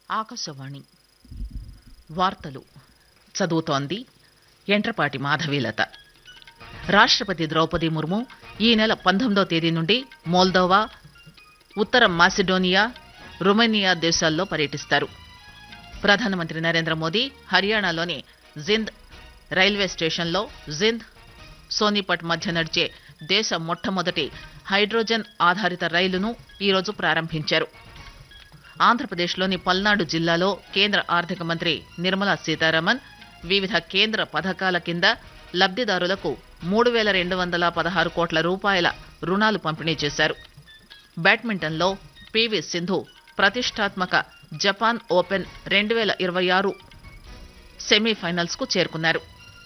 ఆకాశవాణి వార్తలు చదువుతోంది ఎంట్రపాటి మాధవీలత రాష్టపతి ద్రౌపది ముర్ము ఈ నెల పంతొమ్మిదో తేదీ నుండి మోల్దోవా ఉత్తర మాసిడోనియా రొమేనియా దేశాల్లో పర్యటిస్తారు ప్రధానమంత్రి నరేంద్ర మోదీ హర్యానాలోని జింద్ రైల్వే స్టేషన్లో జింద్ సోనిపట్ మధ్య నడిచే దేశ మొట్టమొదటి హైడ్రోజన్ ఆధారిత రైలును ఈరోజు ప్రారంభించారు ఆంధ్రప్రదేశ్లోని పల్నాడు జిల్లాలో కేంద్ర ఆర్థిక మంత్రి నిర్మలా సీతారామన్ వివిధ కేంద్ర పథకాల కింద లబ్దిదారులకు మూడు వేల రెండు వందల పదహారు కోట్ల రూపాయల రుణాలు పంపిణీ చేశారు బ్యాడ్మింటన్లో పివి సింధు ప్రతిష్టాత్మక జపాన్ ఓపెన్ రెండు వేల ఇరవై ఆరు సెమీఫైనల్స్ కు చేరుకున్నారు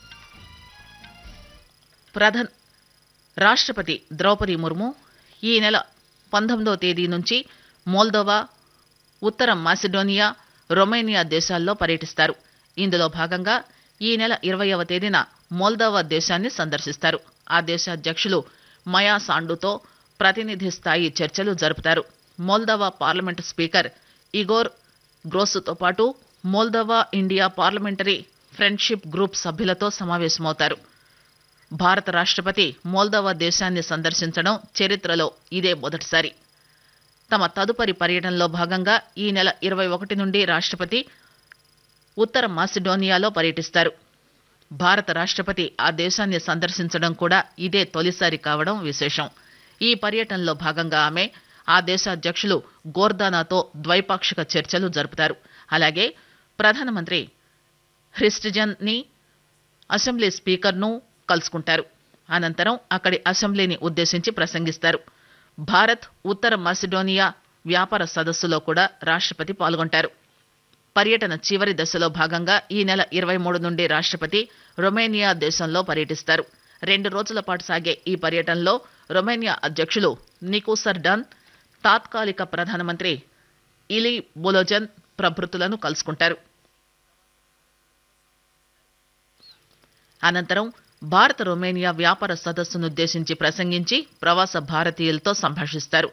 ప్రధాన్ రాష్టపతి ద్రౌపది ముర్ము ఈ నెల పంతొమ్మిదో తేదీ నుంచి మోల్దోవా ఉత్తర మాసిడోనియా రొమేనియా దేశాల్లో పర్యటిస్తారు ఇందులో భాగంగా ఈ నెల ఇరవయవ తేదీన మోల్దోవా దేశాన్ని సందర్శిస్తారు ఆ దేశ అధ్యక్షులు మయా సాండుతో ప్రతినిధి స్థాయి చర్చలు జరుపుతారు మోల్దోవా పార్లమెంటు స్పీకర్ ఇగోర్ గ్రోసుతో పాటు Moldova India parliamentary friendship group సభ్యులతో సమావేశమవుతారు భారత రాష్టపతి మోల్దోవా దేశాన్ని సందర్శించడం చరిత్రలో ఇదే మొదటిసారి తమ తదుపరి పర్యటనలో భాగంగా ఈ నెల ఇరవై ఒకటి నుండి రాష్టపతి ఉత్తర మాసిడోనియాలో పర్యటిస్తారు భారత రాష్టపతి ఆ దేశాన్ని సందర్శించడం కూడా ఇదే తొలిసారి కావడం విశేషం ఈ పర్యటనలో భాగంగా ఆమె ఆ దేశ అధ్యక్షులు గోర్దానాతో ద్వైపాక్షిక చర్చలు జరుపుతారు అలాగే ప్రధానమంత్రి హ్రిస్టిజన్ ని అసెంబ్లీ స్పీకర్ను కలుసుకుంటారు అనంతరం అక్కడి అసెంబ్లీని ఉద్దేశించి ప్రసంగిస్తారు భారత్ ఉత్తర మాసిడోనియా వ్యాపార సదస్సులో కూడా రాష్టపతి పాల్గొంటారు పర్యటన చివరి దశలో భాగంగా ఈ నెల ఇరవై మూడు నుండి రాష్టపతి రొమేనియా దేశంలో పర్యటిస్తారు రెండు రోజుల పాటు సాగే ఈ పర్యటనలో రొమేనియా అధ్యక్షులు నికోసర్ డన్ తాత్కాలిక ప్రధానమంత్రి ఇలీ బులోజన్ ప్రభృతులను కలుసుకుంటారు అనంతరం భారత రొమేనియా వ్యాపార సదస్సునుద్దేశించి ప్రసంగించి ప్రవాస భారతీయులతో సంభాషిస్తారు